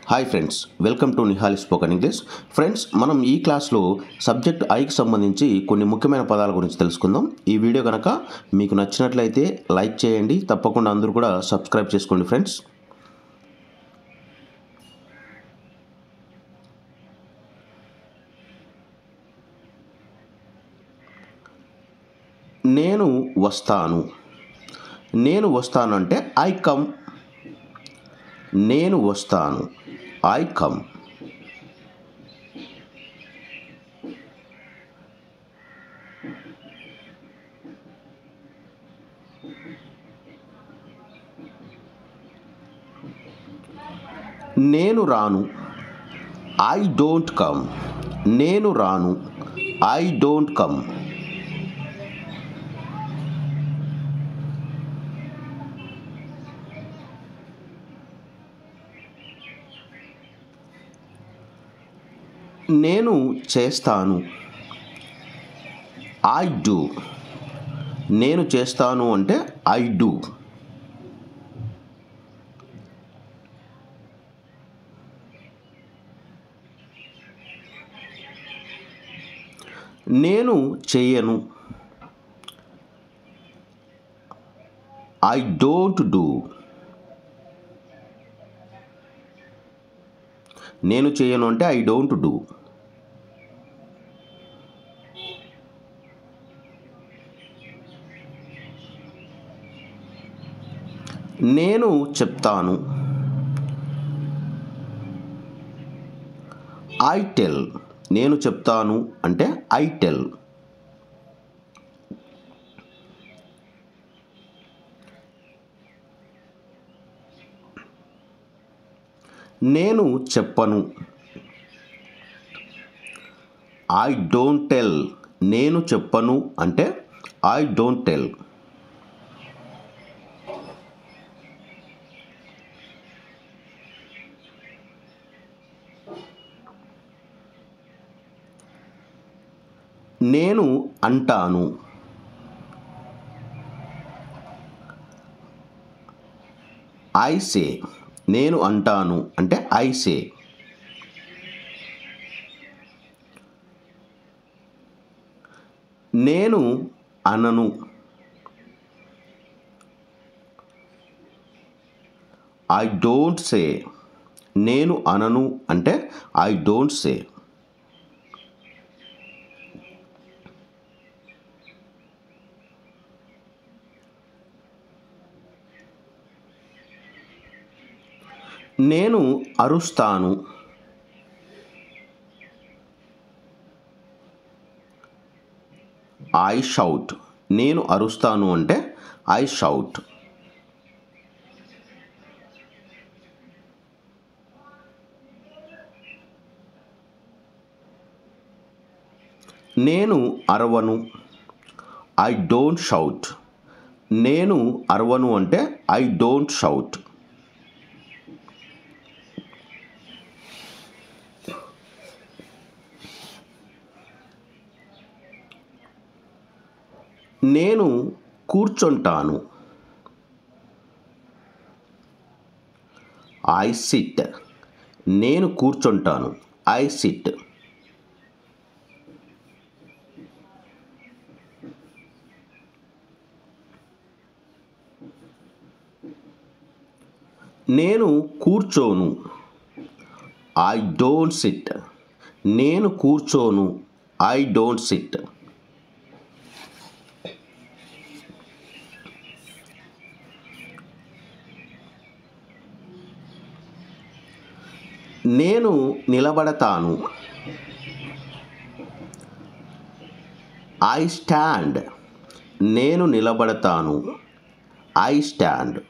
hi friends welcome to Nihali spoken English friends మనం ఈ క్లాస్లో సబ్జెక్ట్ ఐకి సంబంధించి కొన్ని ముఖ్యమైన పదాల గురించి తెలుసుకుందాం ఈ వీడియో కనుక మీకు నచ్చినట్లయితే లైక్ చేయండి తప్పకుండా అందరూ కూడా సబ్స్క్రైబ్ చేసుకోండి ఫ్రెండ్స్ నేను వస్తాను నేను వస్తాను అంటే ఐ కమ్ నేను వస్తాను ఐ కమ్ నేను రాను ఐ డోంట్ కమ్ నేను రాను ఐ డోంట్ కమ్ నేను చేస్తాను ఐ డూ నేను చేస్తాను అంటే ఐ డూ నేను చెయ్యను ఐ డోంట్ డూ నేను చేయను అంటే ఐ డోంట్ డూ నేను చెప్తాను ఐ టెల్ నేను చెప్తాను అంటే ఐ టెల్ నేను చెప్పను ఐ డోంట్ టెల్ నేను చెప్పను అంటే ఐ డోంట్ టెల్ నేను అంటాను ఐ సే నేను అంటాను అంటే ఐ సే నేను అనను ఐ డోంట్ సే నేను అనను అంటే ఐ డోంట్ సే నేను అరుస్తాను ఐ షౌట్ నేను అరుస్తాను అంటే ఐ షౌట్ నేను అరవను ఐ డోంట్ షౌట్ నేను అరవను అంటే ఐ డోంట్ షౌట్ నేను కూర్చుంటాను ఐ సిట్ నేను కూర్చుంటాను ఐ సిట్ నేను కూర్చోను ఐ డోంట్ సిట్ నేను కూర్చోను ఐ డోంట్ సిట్ నేను నిలబడతాను ఐ స్టాండ్ నేను నిలబడతాను ఐ స్టాండ్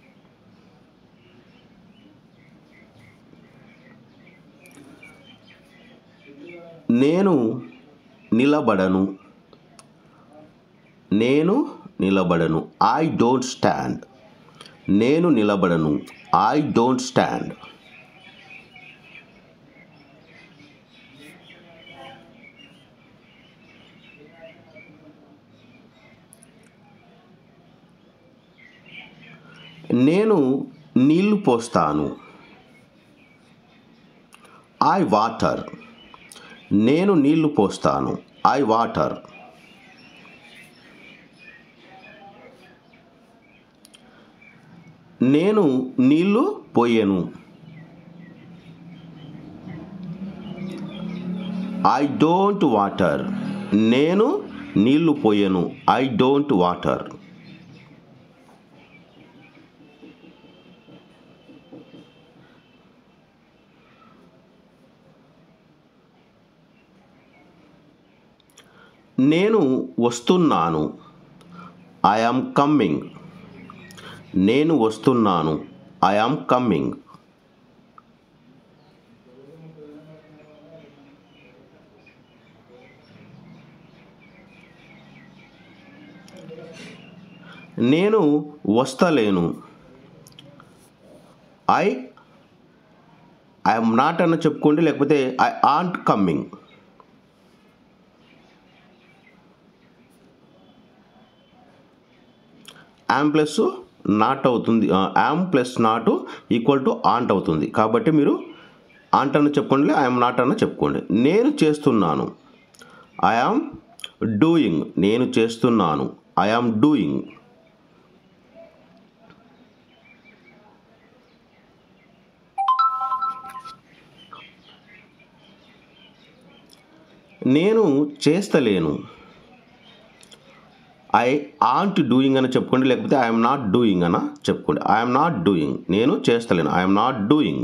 నేను నిలబడను నేను నిలబడను ఐ డోంట్ స్టాండ్ నేను నిలబడను ఐ డోంట్ స్టాండ్ నేను నీళ్లు పోస్తాను ఐ వాటర్ నేను నీళ్లు పోస్తాను ఐ వాటర్ నేను నీళ్లు పోయెను ఐ డోంట్ వాటర్ నేను నీళ్లు పోయెను ఐ డోంట్ వాటర్ నేను వస్తున్నాను ఐ ఆమ్ కమ్మింగ్ నేను వస్తున్నాను ఐ ఆమ్ కమ్మింగ్ నేను వస్తలేను ఐ ఐఎమ్ నాట్ అన్న చెప్పుకోండి లేకపోతే I aren't coming am plus not అవుతుంది am plus not equal to aren't అవుతుంది కాబట్టి మీరు ఆంట్ అన్న చెప్పుకోండి ఐఎమ్ నాట్ అన్న చెప్పుకోండి నేను చేస్తున్నాను ఐఆమ్ డూయింగ్ నేను చేస్తున్నాను ఐఆమ్ డూయింగ్ నేను చేస్తలేను ఐ ఆంట్ డూయింగ్ అని చెప్పుకోండి లేకపోతే ఐఎమ్ నాట్ డూయింగ్ అన్న చెప్పుకోండి ఐఎమ్ నాట్ డూయింగ్ నేను చేస్తలేను ఐఎమ్ నాట్ డూయింగ్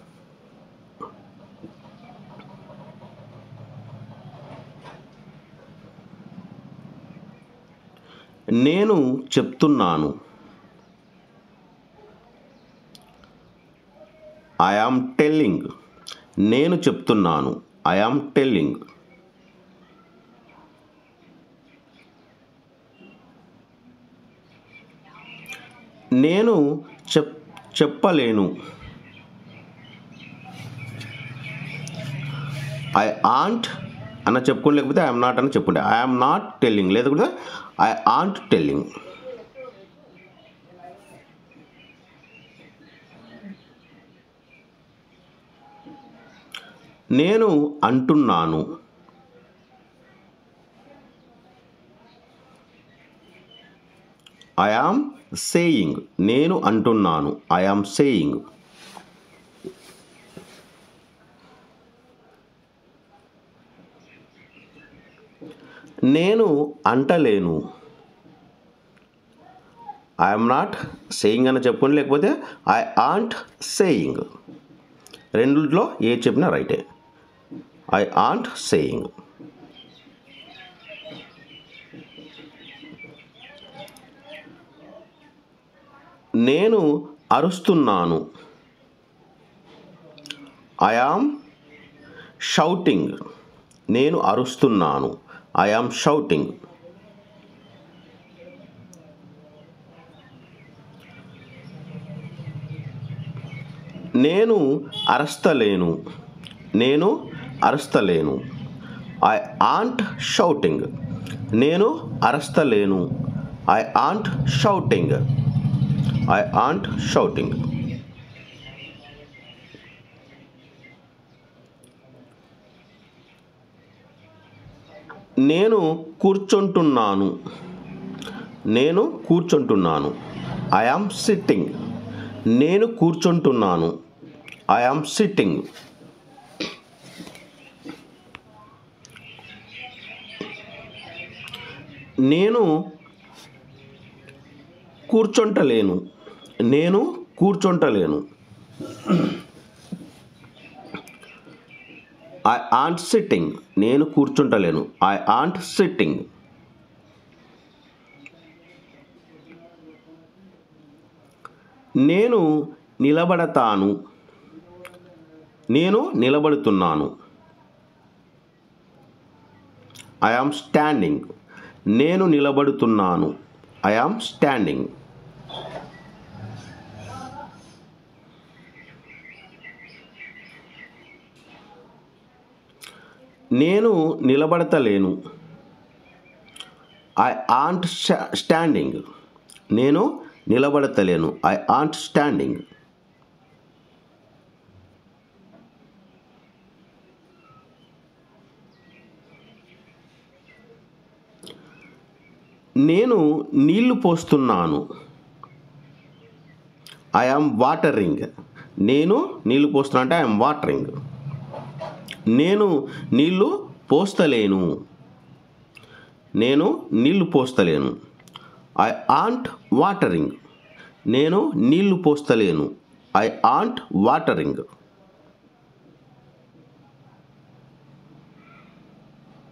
నేను చెప్తున్నాను ఐ ఆమ్ టెల్లింగ్ నేను చెప్తున్నాను ఐ ఆమ్ టెల్లింగ్ నేను చెప్ చెప్పలేను ఐ ఆంట్ అన్న చెప్పుకోండి లేకపోతే ఐఎమ్ నాట్ అని చెప్పుకోండి ఐఎమ్ నాట్ టెల్లింగ్ లేకపోతే ఐ ఆంట్ టెల్లింగ్ నేను అంటున్నాను ఐ ఆమ్ సేయింగ్ నేను అంటున్నాను ఐ ఆమ్ సేయింగ్ నేను అంటలేను ఐఎమ్ నాట్ సేయింగ్ అని చెప్పుకోండి లేకపోతే ఐ ఆంట్ సేయింగ్ రెండిట్లో ఏ చెప్పినా రైటే ఐ ఆంట్ సేయింగ్ నేను అరుస్తున్నాను ఐ ఆమ్ షౌటింగ్ నేను అరుస్తున్నాను ఐ ఆమ్ షౌటింగ్ నేను అరస్తలేను నేను అరస్తలేను ఐ ఆంట్ షౌటింగ్ నేను అరస్తలేను I aren't shouting I aren't shouting నేను కూర్చుంటున్నాను నేను కూర్చుంటున్నాను ఐ ఆమ్ సిట్టింగ్ నేను కూర్చుంటున్నాను ఐ ఆమ్ సిట్టింగ్ నేను కూర్చుంటలేను నేను కూర్చుంటలేను ఐ ఆంట్ సిట్టింగ్ నేను కూర్చుంటలేను ఐ ఆంట్ సిట్టింగ్ నేను నిలబడతాను నేను నిలబడుతున్నాను ఐ ఆమ్ స్టాండింగ్ నేను నిలబడుతున్నాను ఐ ఆమ్ స్టాండింగ్ నేను నిలబడతలేను ఐ ఆంట్ స్టాండింగ్ నేను నిలబడతలేను ఐ ఆంట్ స్టాండింగ్ నేను నీళ్లు పోస్తున్నాను ఐ ఆమ్ వాటరింగ్ నేను నీళ్లు పోస్తున్నా అంటే ఐఎమ్ వాటరింగ్ నేను నీళ్లు పోస్తలేను నేను నీళ్లు పోస్తలేను ఐ ఆంట్ వాటరింగ్ నేను నీళ్లు పోస్తలేను I aren't watering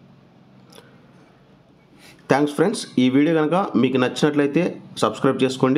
thanks friends ఈ వీడియో కనుక మీకు నచ్చినట్లయితే సబ్స్క్రైబ్ చేసుకోండి